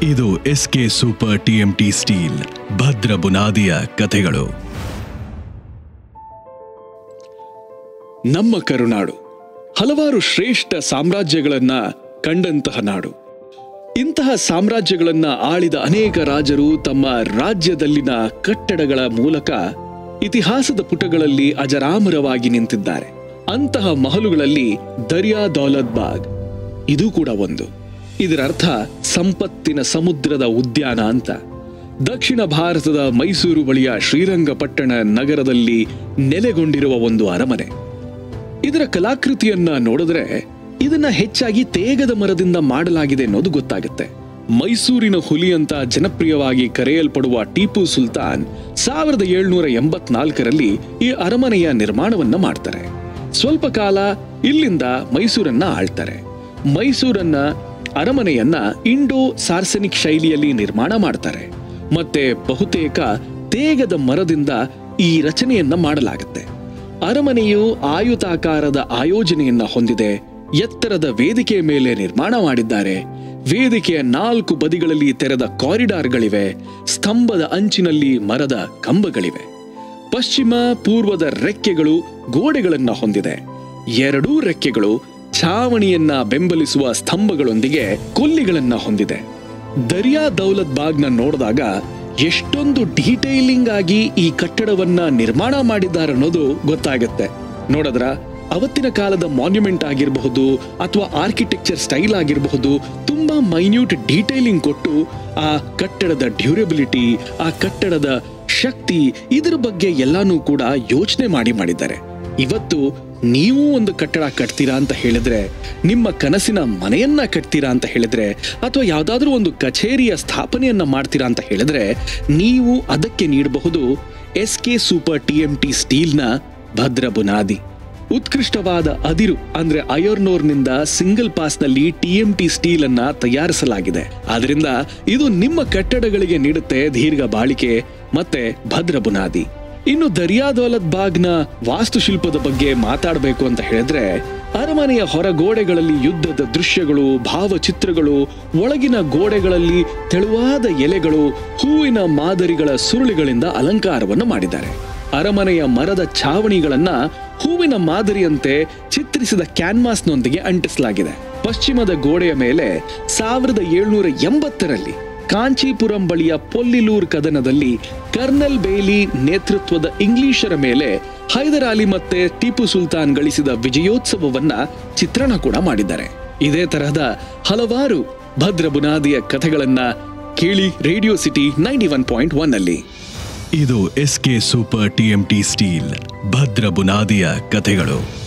ಇದು S K super TMT steel ಭದ್ರ ಬುನಾದಿಯ ಕಥೆಗಳು ನಮ್ಮ ಕರುನಾಡು ಹಲವಾರು ಶ್ರೇಷ್ಠ ಸಾಮ್ರಾಜ್ಯಗಳನ್ನ ಕಂಡಂತಹ ನಾಡು ಇಂತಹ ಸಾಮ್ರಾಜ್ಯಗಳನ್ನ ಆಳಿದ ಅನೇಕ ರಾಜರು ತಮ್ಮ ರಾಜ್ಯದಲ್ಲಿನ ಕಟ್ಟಡಗಳ ಮೂಲಕ ಇತಿಹಾಸದ ಪುಟಗಳಲ್ಲಿ ಅಜರಾಮರವಾಗಿ ನಿಂತಿದ್ದಾರೆ ಅಂತಹ ಮಹಲುಗಳಲ್ಲಿ ದರ್ಯಾ ದೌಲತ್ ಬಾಗ್ ಇದು ಕೂಡ ಒಂದು ಇದರ ಅರ್ಥ ಸಂಪತ್ತಿನ ಸಮುದ್ರದ ಉದ್ಯಾನ ಅಂತ ದಕ್ಷಿಣ ಭಾರತದ ಮೈಸೂರು ಬಳಿಯ ಶ್ರೀರಂಗಪಟ್ಟಣ ನಗರದಲ್ಲಿ ನೆಲೆಗೊಂಡಿರುವ ಒಂದು ಅರಮನೆ ಇದರ ಕಲಾಕೃತಿಯನ್ನ ನೋಡಿದ್ರೆ ಇದನ್ನ ಹೆಚ್ಚಾಗಿ ತೇಗದ ಮರದಿಂದ ಮಾಡಲಾಗಿದೆ ಅನ್ನೋದು ಗೊತ್ತಾಗುತ್ತೆ ಮೈಸೂರಿನ ಹುಲಿ ಅಂತ ಜನಪ್ರಿಯವಾಗಿ ಕರೆಯಲ್ಪಡುವ ಟಿಪ್ಪು ಸುಲ್ತಾನ್ ಸಾವಿರದ ಏಳ್ನೂರ ಎಂಬತ್ನಾಲ್ಕರಲ್ಲಿ ಈ ಅರಮನೆಯ ನಿರ್ಮಾಣವನ್ನ ಮಾಡ್ತಾರೆ ಸ್ವಲ್ಪ ಕಾಲ ಇಲ್ಲಿಂದ ಮೈಸೂರನ್ನ ಆಳ್ತಾರೆ ಮೈಸೂರನ್ನ ಅರಮನೆಯನ್ನ ಇಂಡೋ ಸಾರ್ಸನಿಕ್ ಶೈಲಿಯಲ್ಲಿ ನಿರ್ಮಾಣ ಮಾಡ್ತಾರೆ ಮತ್ತೆ ಬಹುತೇಕ ತೇಗದ ಮರದಿಂದ ಈ ರಚನೆಯನ್ನ ಮಾಡಲಾಗುತ್ತೆ ಅರಮನೆಯು ಆಯುತಾಕಾರದ ಆಯೋಜನೆಯನ್ನ ಹೊಂದಿದೆ ಎತ್ತರದ ವೇದಿಕೆಯ ಮೇಲೆ ನಿರ್ಮಾಣ ಮಾಡಿದ್ದಾರೆ ವೇದಿಕೆಯ ನಾಲ್ಕು ಬದಿಗಳಲ್ಲಿ ತೆರೆದ ಕಾರಿಡಾರ್ಗಳಿವೆ ಸ್ತಂಭದ ಅಂಚಿನಲ್ಲಿ ಮರದ ಕಂಬಗಳಿವೆ ಪಶ್ಚಿಮ ಪೂರ್ವದ ರೆಕ್ಕೆಗಳು ಗೋಡೆಗಳನ್ನ ಹೊಂದಿದೆ ಎರಡೂ ರೆಕ್ಕೆಗಳು ಛಾವಣಿಯನ್ನ ಬೆಂಬಲಿಸುವ ಸ್ತಂಭಗಳೊಂದಿಗೆ ಕೊಲ್ಲಿಗಳನ್ನ ಹೊಂದಿದೆ ದರಿಯಾ ದೌಲತ್ ಬಾಗ್ನ ನೋಡಿದಾಗ ಎಷ್ಟೊಂದು ಡೀಟೈಲಿಂಗ್ ಆಗಿ ಈ ಕಟ್ಟಡವನ್ನ ನಿರ್ಮಾಣ ಮಾಡಿದ್ದಾರೆ ಅನ್ನೋದು ಗೊತ್ತಾಗುತ್ತೆ ನೋಡಿದ್ರ ಅವತ್ತಿನ ಕಾಲದ ಮಾನ್ಯುಮೆಂಟ್ ಆಗಿರಬಹುದು ಅಥವಾ ಆರ್ಕಿಟೆಕ್ಚರ್ ಸ್ಟೈಲ್ ಆಗಿರಬಹುದು ತುಂಬಾ ಮೈನ್ಯೂಟ್ ಡೀಟೈಲಿಂಗ್ ಕೊಟ್ಟು ಆ ಕಟ್ಟಡದ ಡ್ಯೂರಬಿಲಿಟಿ ಆ ಕಟ್ಟಡದ ಶಕ್ತಿ ಇದ್ರ ಬಗ್ಗೆ ಎಲ್ಲಾನು ಕೂಡ ಯೋಚನೆ ಮಾಡಿ ಮಾಡಿದ್ದಾರೆ ಇವತ್ತು ನೀವು ಒಂದು ಕಟ್ಟಡ ಕಟ್ತೀರಾ ಅಂತ ಹೇಳಿದ್ರೆ ನಿಮ್ಮ ಕನಸಿನ ಮನೆಯನ್ನ ಕಟ್ತೀರಾ ಅಂತ ಹೇಳಿದ್ರೆ ಅಥವಾ ಯಾವ್ದಾದ್ರೂ ಒಂದು ಕಚೇರಿಯ ಸ್ಥಾಪನೆಯನ್ನ ಮಾಡ್ತೀರಾ ಅಂತ ಹೇಳಿದ್ರೆ ನೀವು ಅದಕ್ಕೆ ನೀಡಬಹುದು S K super T M T ಸ್ಟೀಲ್ನ ಭದ್ರ ಬುನಾದಿ ಉತ್ಕೃಷ್ಟವಾದ ಅದಿರು ಅಂದ್ರೆ ಅಯೋರ್ನೋರ್ನಿಂದ ಸಿಂಗಲ್ ಪಾಸ್ನಲ್ಲಿ ಟಿಎಂಟಿ ಸ್ಟೀಲ್ ಅನ್ನ ತಯಾರಿಸಲಾಗಿದೆ ಆದ್ರಿಂದ ಇದು ನಿಮ್ಮ ಕಟ್ಟಡಗಳಿಗೆ ನೀಡುತ್ತೆ ದೀರ್ಘ ಬಾಳಿಕೆ ಮತ್ತೆ ಭದ್ರ ಬುನಾದಿ ಇನ್ನು ದರಿಯಾ ದೌಲತ್ ಬಾಗ್ನ ವಾಸ್ತುಶಿಲ್ಪದ ಬಗ್ಗೆ ಮಾತಾಡಬೇಕು ಅಂತ ಹೇಳಿದ್ರೆ ಅರಮನೆಯ ಹೊರಗೋಡೆಗಳಲ್ಲಿ ಯುದ್ಧದ ದೃಶ್ಯಗಳು ಭಾವಚಿತ್ರಗಳು ಒಳಗಿನ ಗೋಡೆಗಳಲ್ಲಿ ತೆಳುವಾದ ಎಲೆಗಳು ಹೂವಿನ ಮಾದರಿಗಳ ಸುರುಳಿಗಳಿಂದ ಅಲಂಕಾರವನ್ನು ಮಾಡಿದ್ದಾರೆ ಅರಮನೆಯ ಮರದ ಛಾವಣಿಗಳನ್ನ ಹೂವಿನ ಮಾದರಿಯಂತೆ ಚಿತ್ರಿಸಿದ ಕ್ಯಾನ್ವಾಸ್ನೊಂದಿಗೆ ಅಂಟಿಸಲಾಗಿದೆ ಪಶ್ಚಿಮದ ಗೋಡೆಯ ಮೇಲೆ ಸಾವಿರದ ಏಳ್ನೂರ ಎಂಬತ್ತರಲ್ಲಿ ಕಾಂಚೀಪುರಂ ಬಳಿಯ ಪೊಲ್ಲಿಲೂರ್ ಕದನದಲ್ಲಿ ಕರ್ನಲ್ ಬೇಲಿ ನೇತೃತ್ವದ ಇಂಗ್ಲಿಷರ ಮೇಲೆ ಹೈದರ್ ಅಲಿ ಮತ್ತೆ ಟಿಪ್ಪು ಸುಲ್ತಾನ್ ಗಳಿಸಿದ ವಿಜಯೋತ್ಸವವನ್ನ ಚಿತ್ರಣ ಕೂಡ ಮಾಡಿದ್ದಾರೆ ಇದೇ ತರಹದ ಹಲವಾರು ಭದ್ರ ಬುನಾದಿಯ ಕಥೆಗಳನ್ನ ಕೇಳಿ radio city ninety one point one ಅಲ್ಲಿ ಇದು S K super TMT steel ಭದ್ರ ಬುನಾದಿಯ ಕಥೆಗಳು